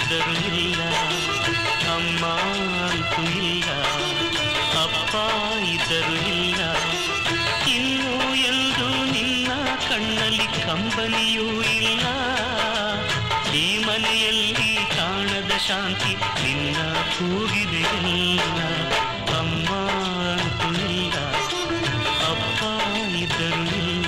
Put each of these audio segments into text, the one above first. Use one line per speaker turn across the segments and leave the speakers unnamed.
ಇದ್ದರು ಇಲ್ಲ ಅಮ್ಮ ಅಂತೂ ಇಲ್ಲ ಅಪ್ಪ ಇದ್ದರು ಇಲ್ಲ ಇನ್ನು ಎಂದು ನಿನ್ನ ಕಣ್ಣಲ್ಲಿ ಕಂಬನಿಯೂ ಇಲ್ಲ ಈ ಮನೆಯಲ್ಲಿ ಕಾಣದ ಶಾಂತಿ ನಿನ್ನ ಕೂಗಿದೆ ಎಲ್ಲ ಅಮ್ಮ ಅಂತೂ ಇಲ್ಲ ಅಪ್ಪ ಇದ್ದರು ಇಲ್ಲ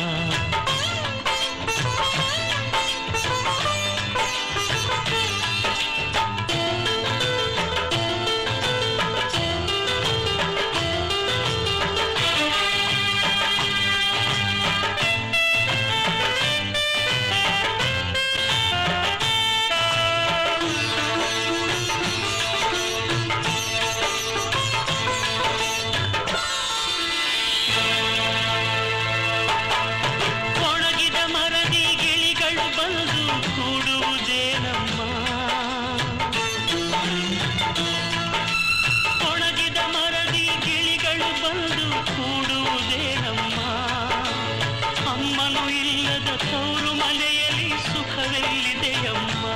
ಒಣಗಿದ ಮರದಿ ಗಿಳಿಗಳು ಬಂದು ಕೂಡುವುದೇನಮ್ಮ ಒಣಗಿದ ಮರದಿ ಗಿಳಿಗಳು ಬಂದು ಕೂಡುವುದೇನಮ್ಮ ಅಮ್ಮನು ಇಲ್ಲದ ತವರು ಮನೆಯಲ್ಲಿ ಸುಖವೆಲ್ಲಿದೆಯಮ್ಮ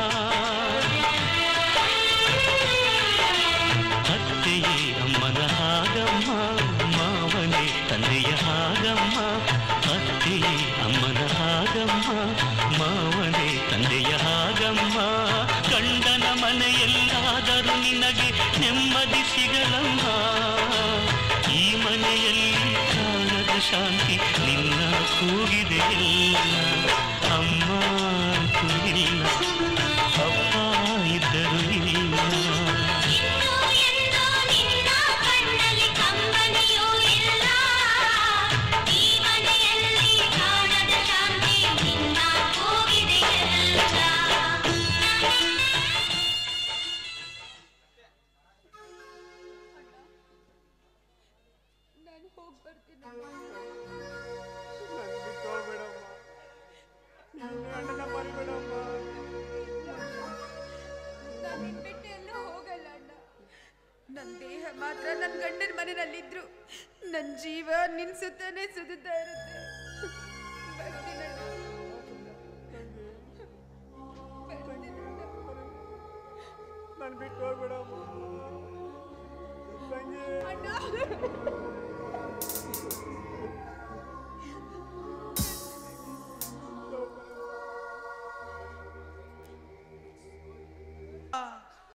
ಅತ್ತೆಯೇ ಅಮ್ಮನ ಹಾಗಮ್ಮ ಮಾವನೇ ತಂದೆಯ ಹಾಗಮ್ಮ ಅತ್ತೆಯೇ ಅಮ್ಮನ ಹಾಗಮ್ಮ ಮಾವನೇ ತಂದೆಯ ಹಾಗಮ್ಮ ಗಂಡನ ಮನೆಯಲ್ಲಾದರೂ ನಿನಗೆ ನೆಮ್ಮದಿ ಸಿಗಲಮ್ಮ ಈ ಮನೆಯಲ್ಲಿ ಕಾಣದ ಶಾಂತಿ ನಿನ್ನ ಕೂಗಿದೆ ಎಲ್ಲ ಅಮ್ಮ ಅಂತೂ ಇಲ್ಲ ಅಪ್ಪ ಇದ್ದರು ಇಲ್ಲ
ಇನ್ನು ಎಂದು ನಿನ್ನ ಕಣ್ಣಲ್ಲಿ ಕಂಬನಿಯೂ ಇಲ್ಲ ಈ ಮನೆಯಲ್ಲಿ ಕಾಣದ ಶಾಂತಿ ನಿನ್ನ ಹೋಗಿದೆ ಎಲ್ಲ
ನಾನು ಹೋಗಿ ಬರ್ತೀನಿ
ನನ್ ಬಿಟ್ಟು ಹೋಗ್ಬೇಡಮ್ಮ ನಿನ್ನ ಅಣ್ಣನ ಮರಿಬೇಡಮ್ಮ
ನಾನು ನಿನ್ ಬಿಟ್ಟು ಎಲ್ಲೂ ಹೋಗಲ್ಲ ಅಣ್ಣ ನನ್ನ ದೇಹ ಮಾತ್ರ ನನ್ನ ಗಂಡನ ಮನೆಯಲ್ಲಿದ್ರು ನನ್ನ ಜೀವ ನಿನ್ ಸುತ್ತನೇ ಸುದುತ್ತಾ ಇರುತ್ತೆ ಬರ್ತೀನಣ್ಣ. ಬರ್ತೀನಣ್ಣ.
ನನ್ ಬಿಟ್ಟು ಹೋಗ್ಬೇಡಮ್ಮ ತಂಗಿ
ಅಣ್ಣ